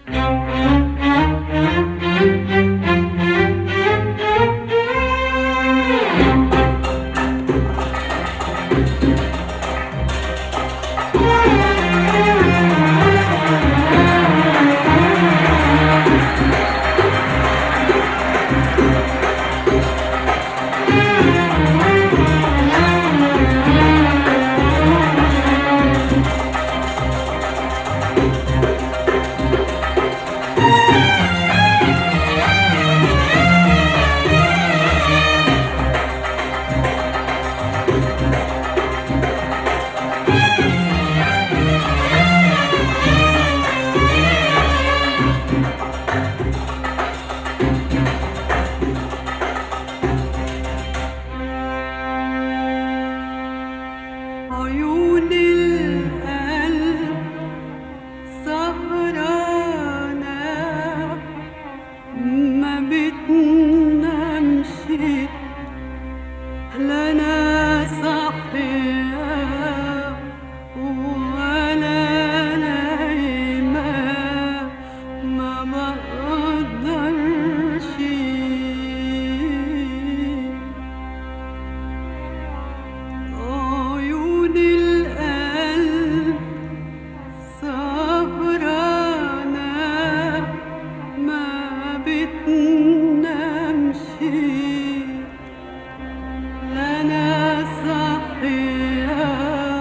عيون القلب سهرانة ما بتنامش لا أنا صاحية ولا نايمة ما بقدرش عيون القلب سهرانة ما بتنامش لا أنا صاحية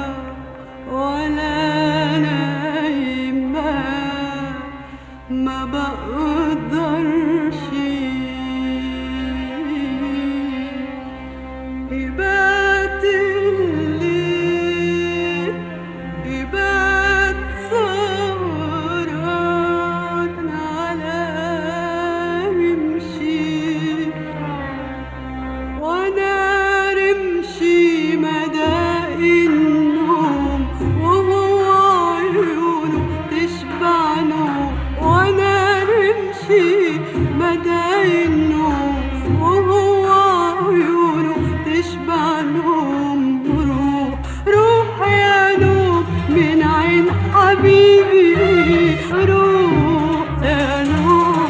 ولا نايمة ما بقدرش يبات الليل يبات سهران على رمشي وانا رمشي مدى النوم وهو عيونه تشبع نوم وانا رمشي مدى النوم وهو عيونه تشبع نوم روح روح يا نوم من عين حبيبي روح يا نوم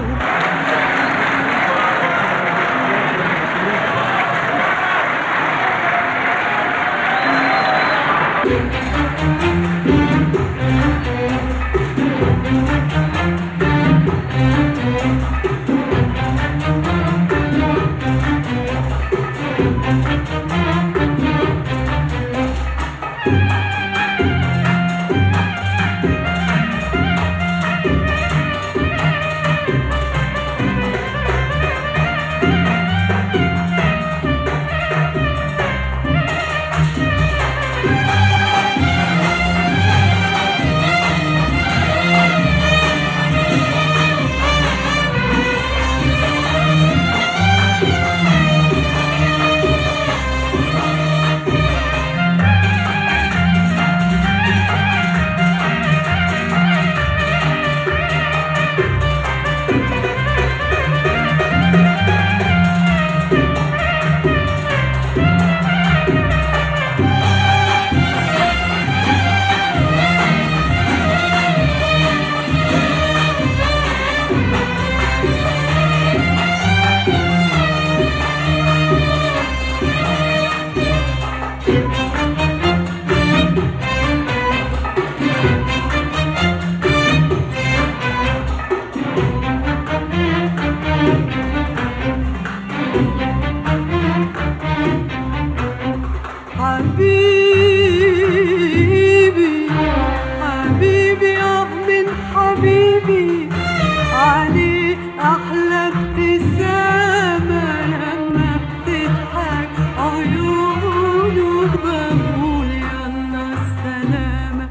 حبيبي حبيبي اه من حبيبي عليه احلى ابتسامة لما بتضحك عيونه بقول يلا السلامة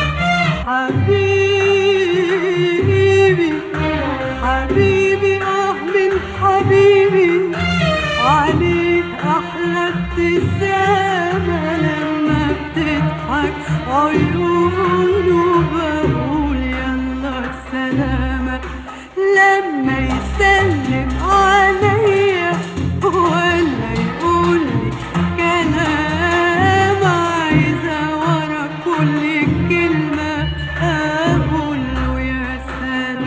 حبيبي حبيبي اه من حبيبي عليه احلى ابتسامة لما بتضحك عيونه بقول يلا السلامة لما يسلم عليا ولا يقول لي كلام عايزة ورا كل كلمة أقول له يا سلام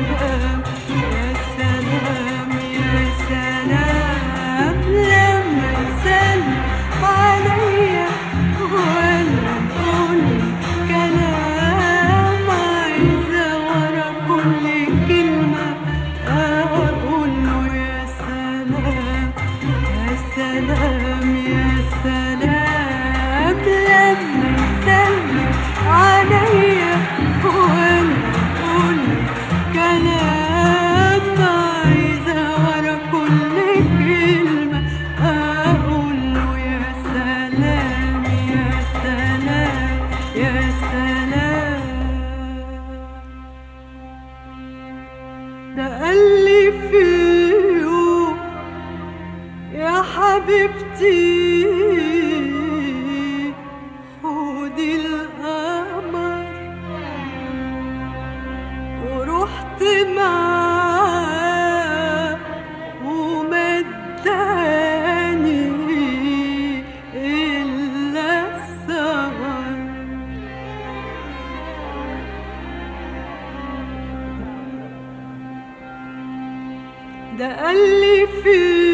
لما يسلم عليا وانا اقول كلام عايزة ورا كل كلمة اقول له يا سلام يا سلام يا سلام ده قال لي في يوم يا حبيبتي خدي القمر ورحت معاه ومداني إلا السهر ده قال لي في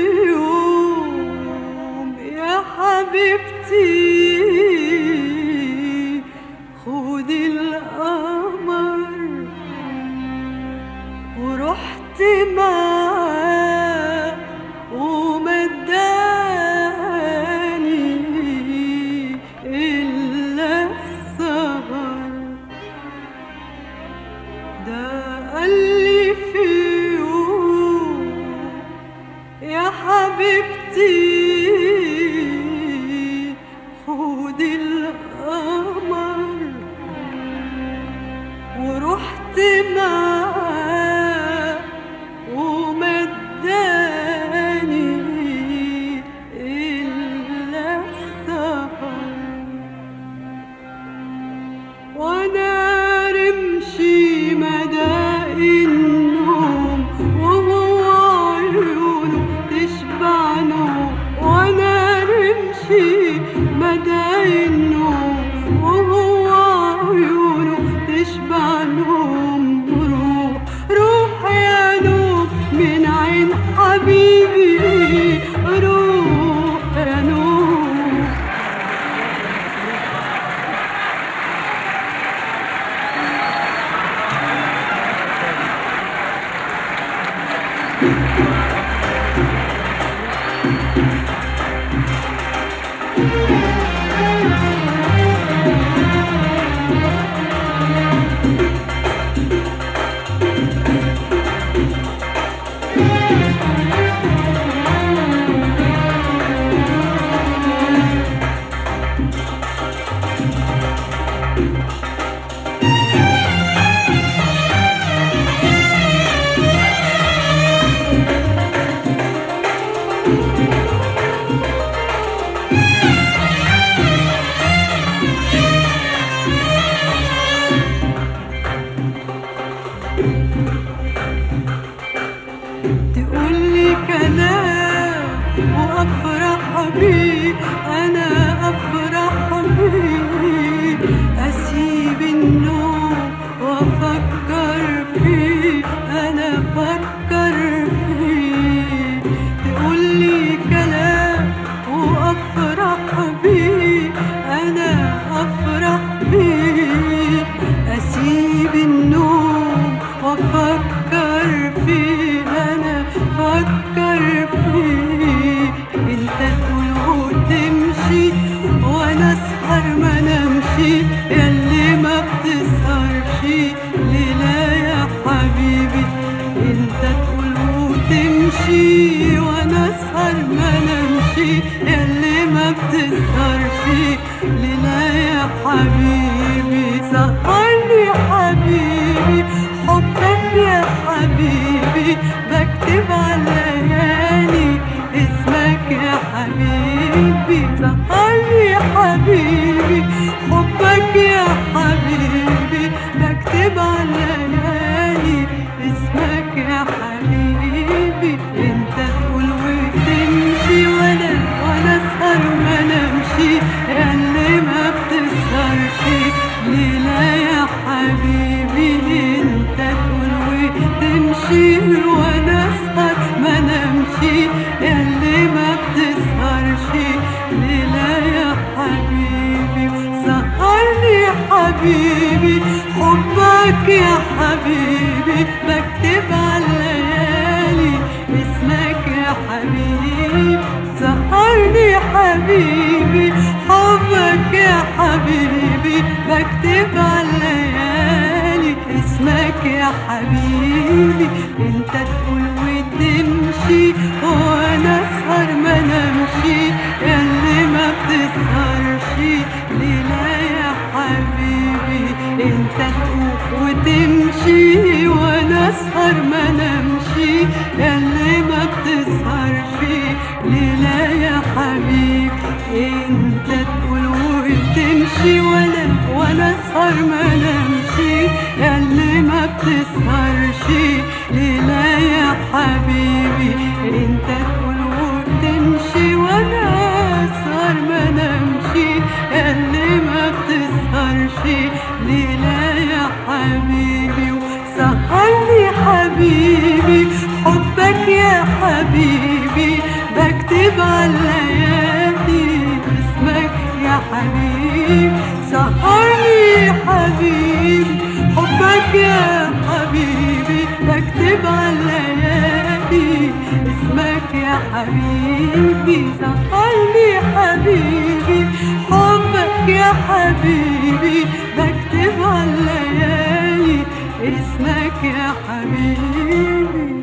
يوم يا حبيبتي خدي القمر ورحت معاه ومداني إلا السهر ده قال لي في يوم يا حبيبتي خدي القمر ورحت معاه ومداني إلا السهر وانا رمشي مدى النوم وهو عيونه تشبع نوم وانا رمشي مدى النوم وهو عيونه تشبع نوم روح روح يا نوم من عين حبيبي روح يا نوم تقولي كلام وافرح بيه انا افرح بيه اسيب النوم وافكر فيه انا افكر فيه تقولي كلام وافرح بيه انا افرح بيه اسيب النوم وافكر فيه انا افكر فيه انت تقول وتمشي وانا اسهر ما نمشي ياللي ما بتسهرش ليلة يا حبيبي انت تقول وتمشي وانا اسهر ما نمشي ياللي ما بتسهرش ليلة يا حبيبي سهرني حبيبي حبك يا حبيبي بكتب على ليالي اسمك يا حبيبي سهرني يا حبيبي حبك يا حبيبي بكتب على ليالي اسمك يا حبيبي انت تقول وتمشي وانا وانا اسهر ما نمشي اللي ما بتسهرش ليلة يا حبيبي انت تقول وتمشي وانا اسهر ما نمشي اللي ما بتسهرش ليلة يا حبيبي سهرني يا حبيبي حبك يا حبيبي بكتب على الليالي اسمك يا حبيبي سهرني يا حبيبي حبك يا حبيبي بكتب على الليالي اسمك يا حبيبي انت تقول وتمشي وانا اسهر ما نمشي اللي ما بتسهرش ليلة يا حبيبي انت تقول وتمشي وانا اسهر ما نمشي اللي ما بتسهرش ليلة يا حبيبي انت تقول وتمشي وانا وانا اسهر ما نمشي اللي ما بتسهرش ليلة يا حبيبي انت تقول وتمشي وانا اسهر ما نمشي اللي ما بتسهرش ليلة يا حبيبي وسهرني حبيبي حبك يا حبيبي بكتب على الليالي اسمك يا حبيبي سهرني حبيبي حبك يا حبيبي بكتب على الليالي اسمك يا حبيبي سهرني حبيبي حبك يا حبيبي بكتب على الليالي اسمك يا حبيبي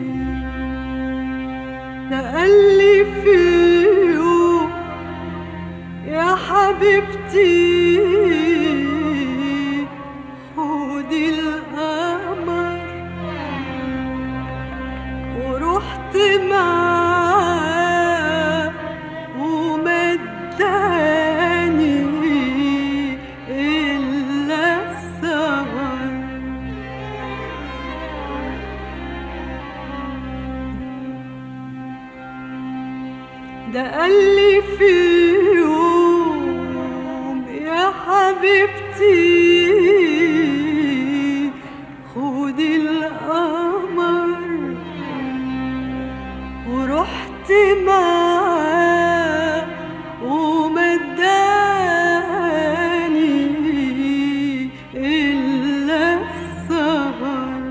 ده قال لي في يوم يا حبيبتي خدي القمر ورحت معاه ومداني إلا السهر ده قال لي في يوم يا حبيبتي خدي القمر ورحت معاه ومداني إلا السهر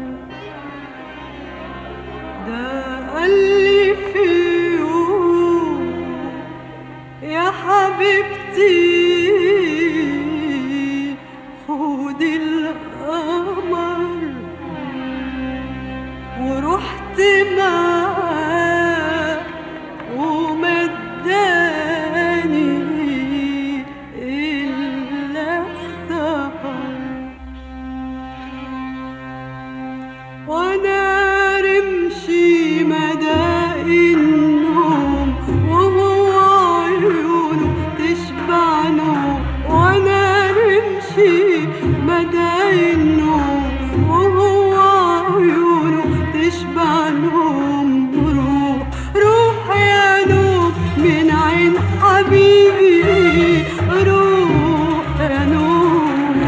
ده قال لي في يوم يا حبيبتي خدي القمر ورحت معاه ومداني إلا السهر وانا رمشي مدى النوم وهو عيونه تشبع نوم وانا رمشي مدى النوم وهو عيونه تشبع نوم روح روح يا نوم من عين حبيبي روح يا نوم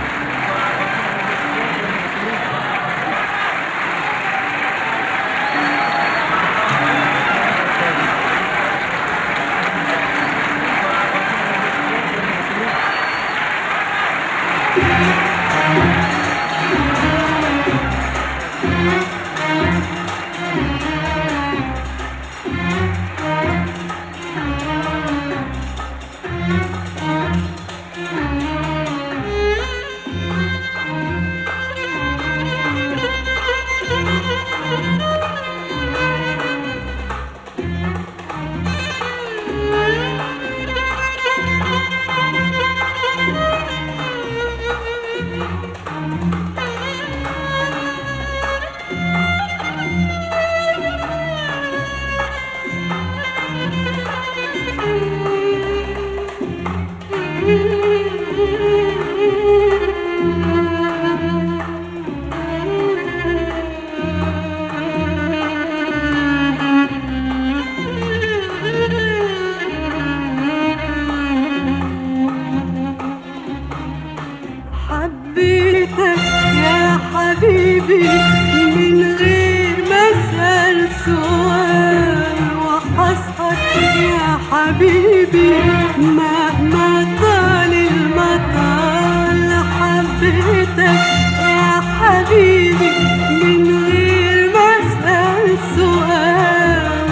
حبيتك يا حبيبي من غير ما اسال سؤال وحسهر يا حبيبي مهما طال المطال حبيتك يا حبيبي من غير ما اسال سؤال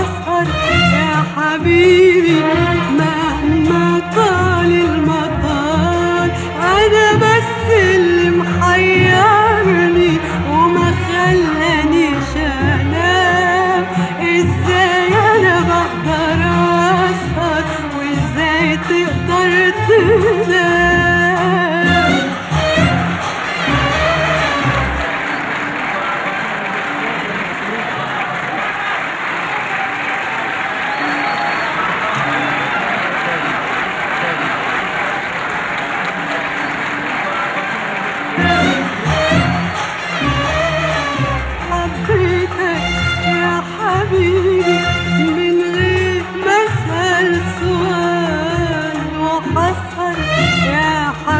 وحسهر يا حبيبي مهما طال المطال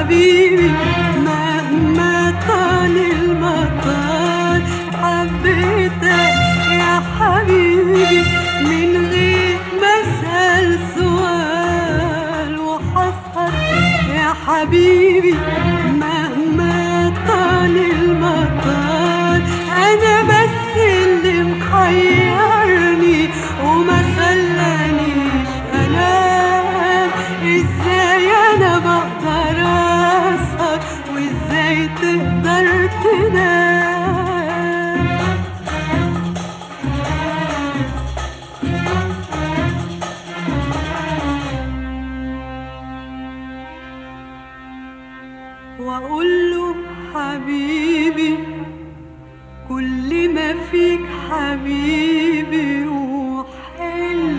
حبيبي مهما طال المطار حبيتك يا حبيبي من غير ما اسال سؤال وحسهر يا حبيبي مهما طال المطار انا بس اللي محيرني وما خلانيش انام ازاي انا بقدر اسهر وازاي تقدر تنام واقول له حبيبي كل ما فيك حبيبي وحلو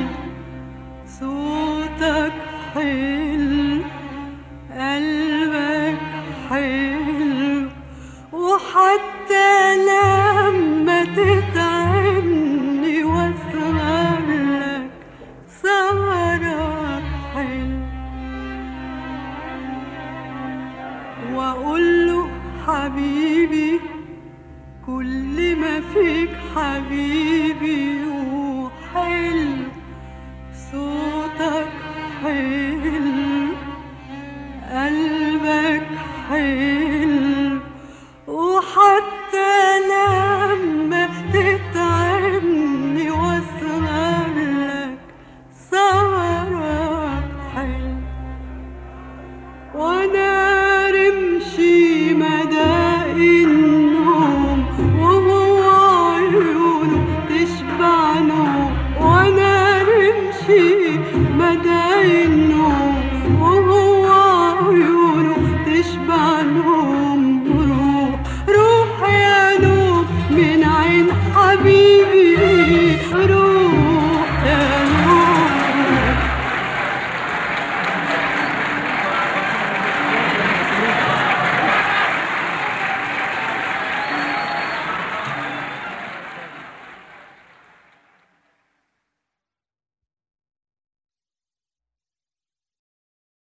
صوتك حلو قلبك حلو وحتى لما تتعبني واسهر لك سهرك حلو واقول له حبيبي كل ما فيك حبيبي وحلو صوتك حلو قلبك حلو وحتى لما تتعبني واسهر لك سهرك حلو وانا رمشي مدى